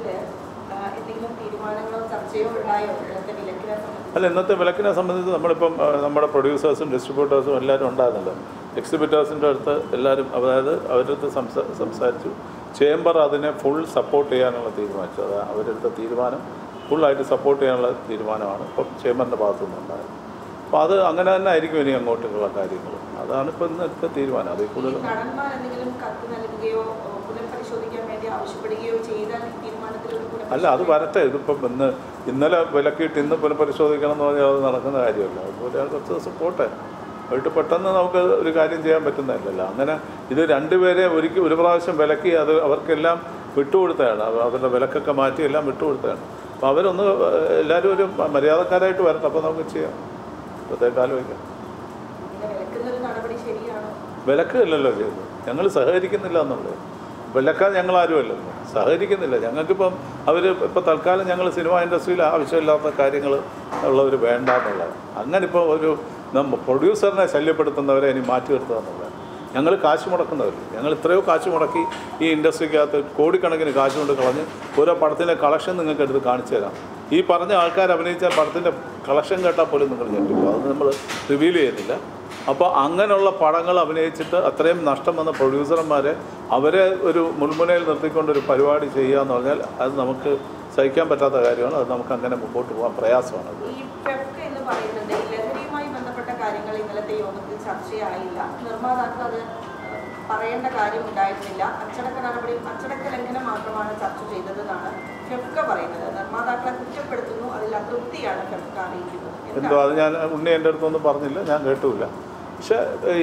യോഗത്തില് ആ, എന്തെങ്കിലും തീരുമാനങ്ങളോ ചർച്ചയോ ഉണ്ടായോ ഇന്നത്തെ വിലക്കിനെ സംബന്ധിച്ച് അല്ല ഇന്നത്തെ വിലക്കിനെ സംബന്ധിച്ച് നമ്മളിപ്പം ആ, നമ്മുടെ പ്രൊഡ്യൂസേഴ്സും ഡിസ്ട്രിബ്യൂട്ടേഴ്സും എല്ലാവരും ഉണ്ടായിരുന്നല്ലോ എക്സിബിറ്റേഴ്സിൻ്റെ അടുത്ത് എല്ലാവരും അതായത് അവരുടെ അടുത്ത് സംസാ സംസാരിച്ചു ചേംബർ അതിനെ ഫുൾ സപ്പോർട്ട് ചെയ്യാനുള്ള തീരുമാനിച്ചു അത് അവരെടുത്ത തീരുമാനം ഫുള്ളായിട്ട് സപ്പോർട്ട് ചെയ്യാനുള്ള തീരുമാനമാണ് ഇപ്പം ചേംബറിൻ്റെ ഭാഗത്തു നിന്നുണ്ടായത് അപ്പോൾ അത് അങ്ങനെ തന്നെ ആയിരിക്കും ഇനി അങ്ങോട്ടുള്ള കാര്യങ്ങൾ അതാണ് ഇപ്പം ഇന്നത്തെ തീരുമാനം അതിൽ ഈ കൂടുതൽ നടന്മാർ എന്തെങ്കിലും കത്ത് നൽകുകയോ ഓ, പുനഃപരിശോധിക്കാൻ വേണ്ടി ആവശ്യപ്പെടുകയോ ചെയ്താൽ ഈ തീരുമാനത്തിൽ ഒരു അല്ല അത് വരട്ടെ ഇതിപ്പം ഇന്ന് ഇന്നലെ വിലക്കിയിട്ട് ഇന്ന് പുനഃപരിശോധിക്കണം എന്ന് പറഞ്ഞാൽ അത് നടക്കുന്ന കാര്യമല്ല അതുപോലെ അത് കുറച്ച് ദിവസം പോട്ടെ പോയിട്ട് പെട്ടെന്ന് നമുക്ക് ഒരു കാര്യം ചെയ്യാൻ പറ്റുന്നതല്ലല്ലോ അങ്ങനെ ഇത് രണ്ടുപേരെ ഒരിക്കൽ ഒരു പ്രാവശ്യം വിലക്കി അത് അവർക്കെല്ലാം വിട്ടുകൊടുത്തതാണ് അവ- അവരുടെ വിലക്കൊക്കെ മാറ്റി എല്ലാം വിട്ടുകൊടുത്തതാണ് അപ്പോൾ അവരൊന്ന് എല്ലാവരും ഒരു മര്യാദക്കാരായിട്ട് വരട്ടെ അപ്പോൾ നമുക്ക് ചെയ്യാം പ്രത്യേക ആലോചിക്കാം ഇങ്ങനെ വിലക്കുന്ന ഒരു നടപടി ശരിയാണോ വിലക്കല്ലല്ലോ ചെയ്തത് ഞങ്ങൾ സഹകരിക്കുന്നില്ല എന്നുള്ളത് വിലക്കാൻ ഞങ്ങൾ ആരുമല്ലല്ലോ സഹകരിക്കുന്നില്ല ഞങ്ങൾക്കിപ്പം അവർ ഇപ്പോൾ തൽക്കാലം ഞങ്ങൾ സിനിമ ഇൻഡസ്ട്രിയിൽ ആവശ്യമില്ലാത്ത കാര്യങ്ങൾ ഉള്ളവർ വേണ്ട എന്നുള്ളത് അങ്ങനെ ഇപ്പോൾ ഒരു നമ്മ പ്രൊഡ്യൂസറിനെ ശല്യപ്പെടുത്തുന്നവരെ ഇനി മാറ്റി നിർത്തുക എന്നുള്ളത് ഞങ്ങൾ കാശ് മുടക്കുന്നവർ ഞങ്ങൾ ഇത്രയോ കാശ് മുടക്കി ഈ ഇൻഡസ്ട്രിക്കകത്ത് കോടിക്കണക്കിന് കാശ് കൊണ്ട് കളഞ്ഞ് ഓരോ പടത്തിൻ്റെ കളക്ഷൻ നിങ്ങൾക്ക് എടുത്ത് കാണിച്ചു തരാം ഈ പറഞ്ഞ ആൾക്കാർ അഭിനയിച്ച പടത്തിൻ്റെ കളക്ഷൻ കേട്ടാൽ പോലും നിങ്ങൾ ഞെട്ടിക്കും അത് നമ്മൾ റിവീൽ ചെയ്യുന്നില്ല അപ്പോൾ അങ്ങനെയുള്ള പടങ്ങൾ അഭിനയിച്ചിട്ട് അത്രയും നഷ്ടം വന്ന പ്രൊഡ്യൂസർമാരെ അവരെ ഒരു മുൾമുനയിൽ നിർത്തിക്കൊണ്ട് ഒരു പരിപാടി ചെയ്യുക എന്ന് പറഞ്ഞാൽ അത് നമുക്ക് സഹിക്കാൻ പറ്റാത്ത കാര്യമാണ് അത് നമുക്ക് അങ്ങനെ മുമ്പോട്ട് പോകാൻ പ്രയാസമാണ് അത് ഈ പെപ്ക എന്ന് പറയുന്നത് ഈ ലഹരിയുമായി ബന്ധപ്പെട്ട കാര്യങ്ങൾ ഇന്നലത്തെ യോഗത്തിൽ ചർച്ചയായില്ല നിർമ്മാതാക്കൾ അത് ഏഹ്, പറയേണ്ട കാര്യം ഉണ്ടായിരുന്നില്ല അച്ചടക്ക നടപടി അച്ചടക്ക ലംഘനം മാത്രമാണ് ചർച്ച ചെയ്തതെന്നാണ് ഫെഫ്ക പറയുന്നത് നിർമ്മാതാക്കളെ കുറ്റപ്പെടുത്തുന്നു അതിൽ അതൃപ്തിയാണ് ഫെഫ്ക അറിയിക്കുന്നത് എന്തോ എന്താണ് അത് ഞാൻ ഉണ്ണി എൻ്റെ അടുത്തൊന്നും പറഞ്ഞില്ല ഞാൻ കേട്ടുമില്ല പക്ഷേ ഈ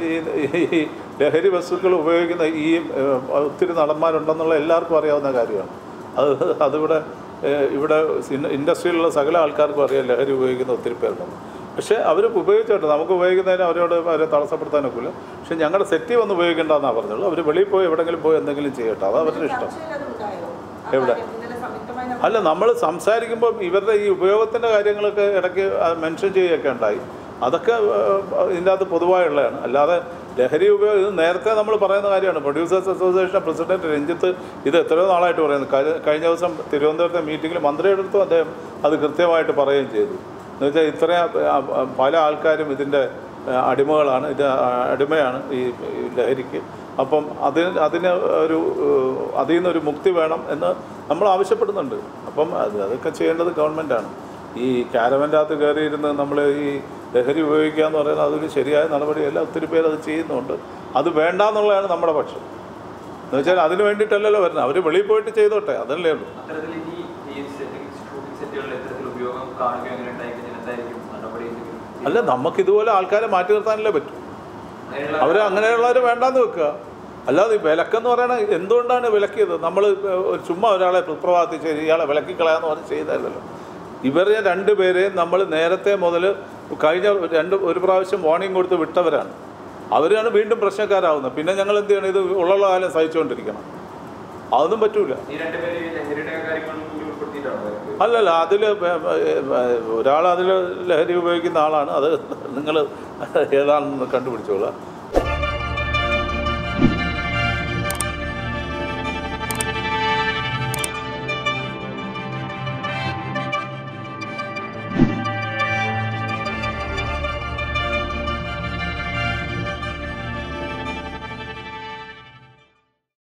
ഈ- ഈ ലഹരി വസ്തുക്കൾ ഉപയോഗിക്കുന്ന ഈ ഏഹ്, ഒത്തിരി നടന്മാരുണ്ടെന്നുള്ള എല്ലാവർക്കും അറിയാവുന്ന കാര്യമാണ് അത് അതിവിടെ ഏഹ്, ഇവിടെ സിന- ഇൻഡസ്ട്രിയിലുള്ള സകല ആൾക്കാർക്കും അറിയാം ലഹരി ഉപയോഗിക്കുന്ന ഒത്തിരി പേരുണ്ടെന്ന് പക്ഷേ അവർ ഉപയോഗിച്ചോട്ടെ നമുക്ക് ഉപയോഗിക്കുന്നതിന് അവരോട് അവരെ തടസ്സപ്പെടുത്താനൊക്കില്ല പക്ഷേ ഞങ്ങളുടെ സെറ്റി വന്ന് ഉപയോഗിക്കേണ്ടെന്നാണ് പറഞ്ഞുള്ളൂ അവർ വെളിയിൽ പോയി എവിടെയെങ്കിലും പോയി എന്തെങ്കിലും ചെയ്യട്ടെ അത് അവരുടെ ഇഷ്ടം ചർച്ചയിൽ അത് ഉണ്ടായോ ആ എവിടെ? കാര്യം ഇന്നലെ സംയുക്തമായി നമ്മൾ അല്ല നമ്മൾ സംസാരിക്കുമ്പോൾ ഇവരുടെ ഈ ഉപയോഗത്തിൻ്റെ കാര്യങ്ങളൊക്കെ ഇടയ്ക്ക് മെൻഷൻ ചെയ്യുകയൊക്കെ ഉണ്ടായി അതൊക്കെ ഏഹ്, ഇതിൻ്റെ അകത്ത് പൊതുവായുള്ളതാണ് അല്ലാതെ ലഹരി ഉപയോഗം ഇത് നേരത്തെ നമ്മൾ പറയുന്ന കാര്യമാണ് പ്രൊഡ്യൂസേഴ്സ് അസോസിയേഷൻ പ്രസിഡന്റ് രഞ്ജിത്ത് ഇത് എത്രയോ നാളായിട്ട് പറയുന്നു കഴി- കഴിഞ്ഞ ദിവസം തിരുവനന്തപുരത്തെ മീറ്റിങ്ങിൽ മന്ത്രിയുടെ അടുത്തും അദ്ദേഹം അത് കൃത്യമായിട്ട് പറയുകയും ചെയ്തു എന്ന് വെച്ചാൽ ഇത്രയും ആ, ആ, പല ആൾക്കാരും ഇതിൻ്റെ ആ, അടിമകളാണ് ഇത് ആ, അടിമയാണ് ഈ ഈ ലഹരിക്ക് അപ്പം അതിന് അതിന് ഒരു ഏഹ്, അതിൽ നിന്നൊരു മുക്തി വേണം എന്ന് നമ്മൾ ആവശ്യപ്പെടുന്നുണ്ട് അപ്പം അത് അതൊക്കെ ചെയ്യേണ്ടത് ഗവൺമെൻറ്റാണ് ഈ ക്യാരവൻ്റെ അകത്ത് കയറിയിരുന്ന് നമ്മൾ ഈ ലഹരി ഉപയോഗിക്കുക എന്ന് പറയുന്നത് അതൊരു ശരിയായ നടപടിയല്ല ഒത്തിരി പേര് അത് ചെയ്യുന്നുണ്ട് അത് വേണ്ട എന്നുള്ളതാണ് നമ്മുടെ പക്ഷം എന്ന് വെച്ചാൽ അതിന് വേണ്ടിയിട്ടല്ലല്ലോ വരുന്നത് അവർ വെളിയിൽ പോയിട്ട് ചെയ്തോട്ടെ അതല്ലേ ഉള്ളൂ അത്തരത്തിൽ ഇനി ഈ സെറ്റിംഗ് ഷൂട്ടിംഗ് സെറ്റുകളിൽ ഇത്തരത്തിൽ ഉപയോഗം കാണുക എങ്ങനെ ഉണ്ടായി കഴിഞ്ഞാൽ എന്തായിരിക്കും നടപടി എന്തെങ്കിലും അല്ല നമുക്ക് ഇതുപോലെ ആൾക്കാരെ മാറ്റി നിർത്താനല്ലേ പറ്റും അങ്ങനെയുള്ള- അവർ അങ്ങനെയുള്ളവർ വേണ്ടാന്ന് വെക്കുക അല്ലാതെ ഈ വിലക്കെന്ന് പറയണത് എന്തുകൊണ്ടാണ് വിലക്കിയത് നമ്മൾ ചുമ്മാ ഒരാളെ സുപ്രഭാതത്തിൽ ശരി ഇയാളെ വിലക്കിക്കളയാന്ന് പറഞ്ഞ് ചെയ്തതല്ലോ ഇവരെ രണ്ടുപേരെയും നമ്മൾ നേരത്തെ മുതൽ കഴിഞ്ഞ രണ്ട് ഒരു പ്രാവശ്യം വാർണിംഗ് കൊടുത്ത് വിട്ടവരാണ് അവരാണ് വീണ്ടും പ്രശ്നക്കാരാവുന്നത് പിന്നെ ഞങ്ങൾ എന്ത് ചെയ്യണം ഇത് ഉള്ള കാലം സഹിച്ചുകൊണ്ടിരിക്കണം അതൊന്നും പറ്റൂല ഈ രണ്ടുപേരും ഈ ലഹരിയുടെ കാര്യങ്ങളും കൂടി ഉൾപ്പെടുത്തിയിട്ടാണ് അവർക്ക് അല്ലല്ല അതിൽ ഒരാൾ അതിൽ ലഹരി ഉപയോഗിക്കുന്ന ആളാണ് അത് നിങ്ങൾ ഏതാണെന്ന് കണ്ടുപിടിച്ചോളാം